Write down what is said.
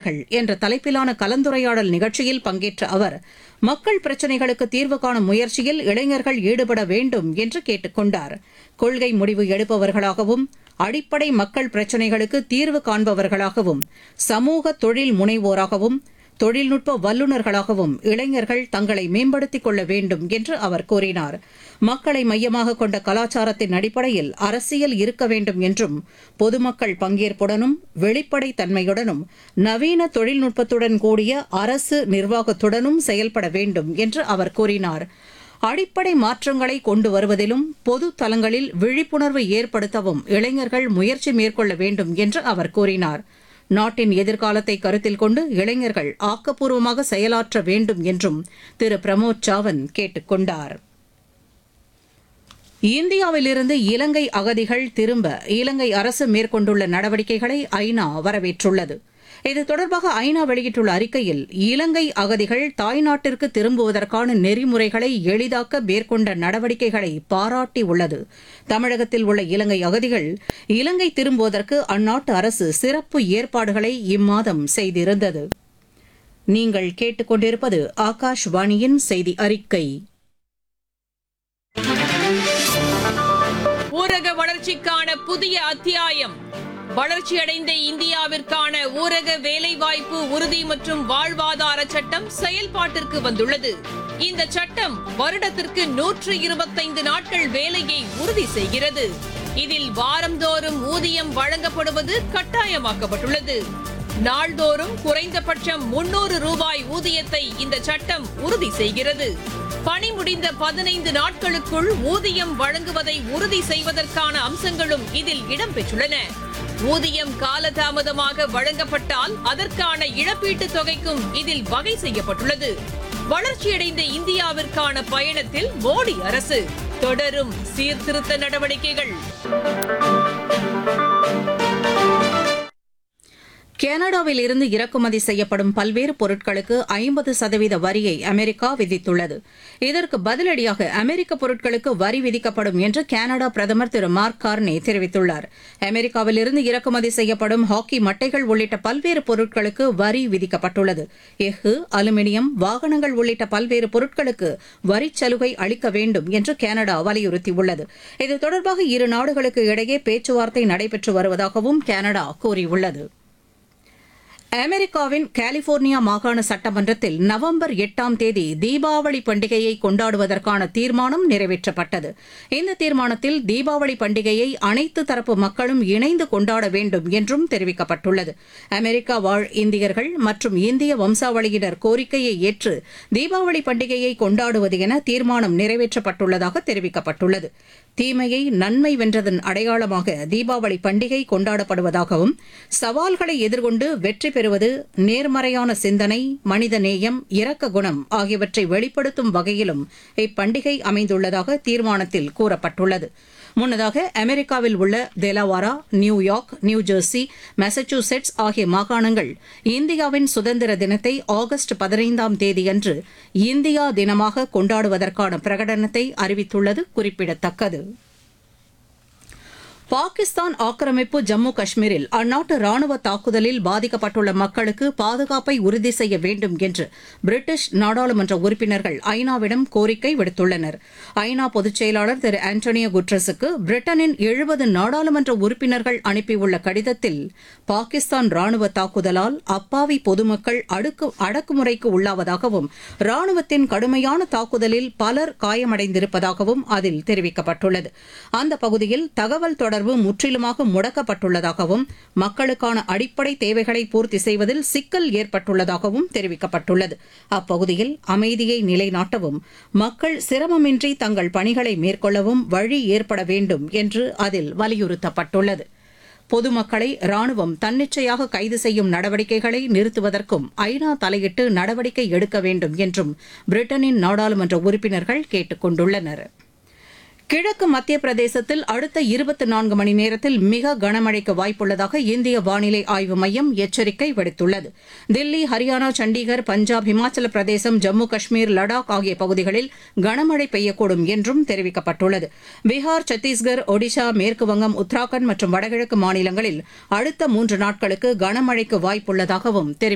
இளைஞர்கள் என்ற தலைப்பிலான கலந்துரையாடல் நிகழ்ச்சியில் பங்கேற்ற அவர் மக்கள் பிரச்சினைகளுக்கு தீர்வு காணும் முயற்சியில் இளைஞர்கள் ஈடுபட வேண்டும் என்று கேட்டுக் கொண்டார் கொள்கை முடிவு எடுப்பவர்களாகவும் அடிப்படை மக்கள் பிரச்சினைகளுக்கு தீர்வு காண்பவர்களாகவும் சமூக தொழில் முனைவோராகவும் தொழில்நுட்ப வல்லுநர்களாகவும் இளைஞர்கள் தங்களை மேம்படுத்திக் கொள்ள வேண்டும் என்று அவர் கூறினார் மக்களை மையமாக கொண்ட கலாச்சாரத்தின் அடிப்படையில் அரசியல் இருக்க வேண்டும் என்றும் பொதுமக்கள் பங்கேற்புடனும் வெளிப்படை தன்மையுடனும் நவீன தொழில்நுட்பத்துடன் கூடிய அரசு நிர்வாகத்துடனும் செயல்பட வேண்டும் என்று அவர் கூறினார் அடிப்படை மாற்றங்களை கொண்டு வருவதிலும் பொது தலங்களில் விழிப்புணர்வு ஏற்படுத்தவும் இளைஞர்கள் முயற்சி மேற்கொள்ள வேண்டும் என்று அவர் கூறினார் நாட்டின் எதிர்காலத்தை கருத்தில் கொண்டு இளைஞர்கள் ஆக்கப்பூர்வமாக செயலாற்ற வேண்டும் என்றும் திரு பிரமோத் சாவந்த் கேட்டுக் கொண்டார் இந்தியாவிலிருந்து இலங்கை அகதிகள் திரும்ப இலங்கை அரசு மேற்கொண்டுள்ள நடவடிக்கைகளை ஐநா வரவேற்றுள்ளது இது தொடர்பாக ஐநா வெளியிட்டுள்ள அறிக்கையில் இலங்கை அகதிகள் தாய்நாட்டிற்கு திரும்புவதற்கான நெறிமுறைகளை எளிதாக்க மேற்கொண்ட நடவடிக்கைகளை பாராட்டியுள்ளது தமிழகத்தில் உள்ள இலங்கை அகதிகள் இலங்கை திரும்புவதற்கு அந்நாட்டு அரசு சிறப்பு ஏற்பாடுகளை இம்மாதம் செய்திருந்தது நீங்கள் கேட்டுக்கொண்டிருப்பது ஆகாஷ்வாணியின் செய்தி அறிக்கை ஊரக வளர்ச்சிக்கான புதிய அத்தியாயம் வளர்ச்சியடைந்த இந்தியாவிற்கான ஊரக வேலைவாய்ப்பு உறுதி மற்றும் வாழ்வாதார சட்டம் செயல்பாட்டிற்கு வந்துள்ளது இந்த சட்டம் வருடத்திற்கு நூற்று இருபத்தைந்து நாட்கள் வேலையை உறுதி செய்கிறது இதில் வாரந்தோறும் ஊதியம் வழங்கப்படுவது கட்டாயமாக்கப்பட்டுள்ளது நாள்தோறும் குறைந்தபட்சம் முன்னூறு ரூபாய் ஊதியத்தை இந்த சட்டம் உறுதி செய்கிறது பணி முடிந்த பதினைந்து நாட்களுக்குள் ஊதியம் வழங்குவதை உறுதி செய்வதற்கான அம்சங்களும் இதில் இடம்பெற்றுள்ளன ஊதியம் காலதாமதமாக வழங்கப்பட்டால் அதற்கான இழப்பீட்டுத் தொகைக்கும் இதில் வகை செய்யப்பட்டுள்ளது வளர்ச்சியடைந்த இந்தியாவிற்கான பயணத்தில் மோடி அரசு தொடரும் சீர்திருத்த நடவடிக்கைகள் கனடாவில் இருந்து இறக்குமதி செய்யப்படும் பல்வேறு பொருட்களுக்கு ஐம்பது சதவீத வரியை அமெரிக்கா விதித்துள்ளது இதற்கு பதிலடியாக அமெரிக்க பொருட்களுக்கு வரி விதிக்கப்படும் என்று கனடா பிரதமர் திரு மார்க் கார்னே தெரிவித்துள்ளார் அமெரிக்காவில் இருந்து இறக்குமதி செய்யப்படும் ஹாக்கி மட்டைகள் உள்ளிட்ட பல்வேறு பொருட்களுக்கு வரி விதிக்கப்பட்டுள்ளது எஃகு அலுமினியம் வாகனங்கள் உள்ளிட்ட பல்வேறு பொருட்களுக்கு வரிச் சலுகை அளிக்க வேண்டும் என்று கனடா வலியுறுத்தியுள்ளது இது தொடர்பாக இரு நாடுகளுக்கு இடையே பேச்சுவார்த்தை நடைபெற்று வருவதாகவும் கனடா கூறியுள்ளது அமெரிக்காவின் கலிபோர்னியா மாகாண சட்டமன்றத்தில் நவம்பர் எட்டாம் தேதி தீபாவளி பண்டிகையை கொண்டாடுவதற்கான தீர்மானம் நிறைவேற்றப்பட்டது இந்த தீர்மானத்தில் தீபாவளி பண்டிகையை அனைத்து தரப்பு மக்களும் இணைந்து கொண்டாட வேண்டும் என்றும் தெரிவிக்கப்பட்டுள்ளது அமெரிக்கா வாழ் இந்தியர்கள் மற்றும் இந்திய வம்சாவளியினர் கோரிக்கையை ஏற்று தீபாவளி பண்டிகையை கொண்டாடுவது என தீர்மானம் நிறைவேற்றப்பட்டுள்ளதாக தெரிவிக்கப்பட்டுள்ளது தீமையை நன்மை வென்றதன் அடையாளமாக தீபாவளி பண்டிகை கொண்டாடப்படுவதாகவும் சவால்களை எதிர்கொண்டு வெற்றி பெறுவது நேர்மறையான சிந்தனை மனித நேயம் இரக்க குணம் ஆகியவற்றை வெளிப்படுத்தும் வகையிலும் இப்பண்டிகை அமைந்துள்ளதாக தீர்மானத்தில் கூறப்பட்டுள்ளது முன்னதாக அமெரிக்காவில் உள்ள தெலவாரா நியூயார்க் நியூஜெர்சி மெசச்சூசெட்ஸ் ஆகிய மாகாணங்கள் இந்தியாவின் சுதந்திர தினத்தை ஆகஸ்ட் பதினைந்தாம் தேதியன்று இந்தியா தினமாக கொண்டாடுவதற்கான பிரகடனத்தை அறிவித்துள்ளது குறிப்பிடத்தக்கது பாகிஸ்தான் ஆக்கிரமிப்பு ஜம்மு காஷ்மீரில் அந்நாட்டு ராணுவ தாக்குதலில் பாதிக்கப்பட்டுள்ள மக்களுக்கு பாதுகாப்பை உறுதி செய்ய வேண்டும் என்று பிரிட்டிஷ் நாடாளுமன்ற உறுப்பினர்கள் ஐநாவிடம் கோரிக்கை விடுத்துள்ளனர் ஐநா பொதுச் செயலாளர் திரு ஆண்டோனியோ குட்ரஸுக்கு பிரிட்டனின் எழுபது நாடாளுமன்ற உறுப்பினர்கள் அனுப்பியுள்ள கடிதத்தில் பாகிஸ்தான் ராணுவ தாக்குதலால் அப்பாவி பொதுமக்கள் அடுக்கு அடக்குமுறைக்கு உள்ளாவதாகவும் ராணுவத்தின் கடுமையான தாக்குதலில் பலர் காயமடைந்திருப்பதாகவும் அதில் தெரிவிக்கப்பட்டுள்ளது அந்த பகுதியில் தகவல் தொடர்பு முற்றிலுமாக முடக்கப்பட்டுள்ளதாகவும் மக்களுக்கான அடிப்படை தேவைகளை பூர்த்தி செய்வதில் சிக்கல் ஏற்பட்டுள்ளதாகவும் தெரிவிக்கப்பட்டுள்ளது அப்பகுதியில் அமைதியை நிலைநாட்டவும் மக்கள் சிரமமின்றி தங்கள் பணிகளை மேற்கொள்ளவும் வழி ஏற்பட வேண்டும் என்று அதில் வலியுறுத்தப்பட்டுள்ளது பொதுமக்களை ராணுவம் தன்னிச்சையாக கைது செய்யும் நடவடிக்கைகளை நிறுத்துவதற்கும் ஐநா தலையிட்டு நடவடிக்கை எடுக்க வேண்டும் என்றும் பிரிட்டனின் நாடாளுமன்ற உறுப்பினர்கள் கேட்டுக் கொண்டுள்ளனா் கிழக்கு மத்திய பிரதேசத்தில் அடுத்த இருபத்தி நான்கு மணி நேரத்தில் மிக கனமழைக்கு வாய்ப்புள்ளதாக இந்திய வானிலை ஆய்வு மையம் எச்சரிக்கை விடுத்துள்ளது தில்லி ஹரியானா சண்டிகர் பஞ்சாப் இமாச்சல பிரதேசம் ஜம்மு காஷ்மீர் லடாக் ஆகிய பகுதிகளில் கனமழை பெய்யக்கூடும் என்றும் தெரிவிக்கப்பட்டுள்ளது பீகார் சத்தீஸ்கர் ஒடிஷா மேற்குவங்கம் உத்தராகண்ட் மற்றும் வடகிழக்கு மாநிலங்களில் அடுத்த மூன்று நாட்களுக்கு கனமழைக்கு வாய்ப்புள்ளதாகவும் தெரிவிக்கப்பட்டுள்ளது